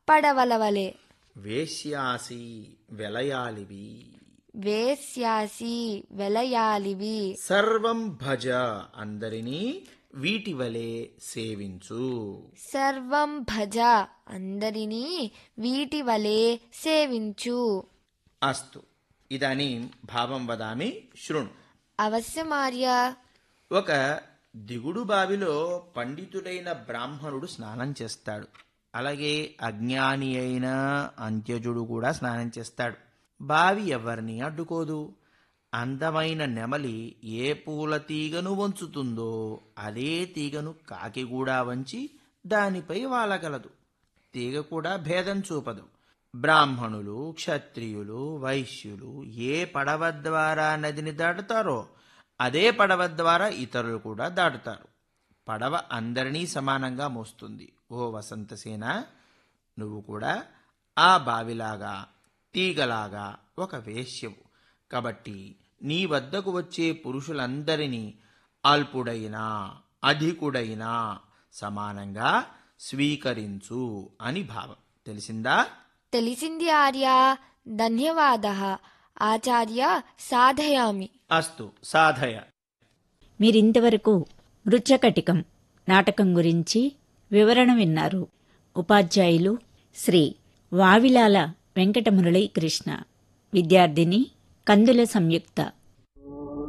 పడవల వలె వేశ్యాసి వెలయాలివి వేశ్యాసి వెలయాలివి సర్వం భజ అందరినీ వీటి వలె సేవించు సర్వం భజ అందరినీ వీటి వలె సేవించు అస్తు ఇదానీ భావం వదామి శృణు అవశ్యమార్య ఒక దిగుడు బావిలో పండితుడైన బ్రాహ్మణుడు స్నానం చేస్తాడు అలాగే అజ్ఞాని అయిన అంత్యజుడు కూడా స్నానం చేస్తాడు బావి ఎవరిని అడ్డుకోదు అందమైన నెమలి ఏ పూల తీగను వంచుతుందో అదే తీగను కాకి కూడా వంచి దానిపై వాలగలదు తీగ కూడా భేదం చూపదు బ్రాహ్మణులు క్షత్రియులు వైశ్యులు ఏ పడవ ద్వారా నదిని దాటుతారో అదే పడవ ద్వారా ఇతరులు కూడా దాటుతారు పడవ అందరినీ సమానంగా మోస్తుంది ఓ వసంతసేన నువ్వు కూడా ఆ బావిలాగా తీగలాగా ఒక వేశ్యవు కాబట్టి నీ వద్దకు వచ్చే పురుషులందరినీ అల్పుడైనా అధికుడైనా సమానంగా స్వీకరించు అని భావం తెలిసిందా తెలిసింది ఆర్య ధన్యవాద ఆచార్య సాధయామి అస్తు సాధయ మీరింతవరకు మృచ్చకటికం నాటకం గురించి వివరణ విన్నారు ఉపాధ్యాయులు శ్రీ వావిలాల వెంకట మురళీ కృష్ణ విద్యార్థిని కందుల సంయుక్త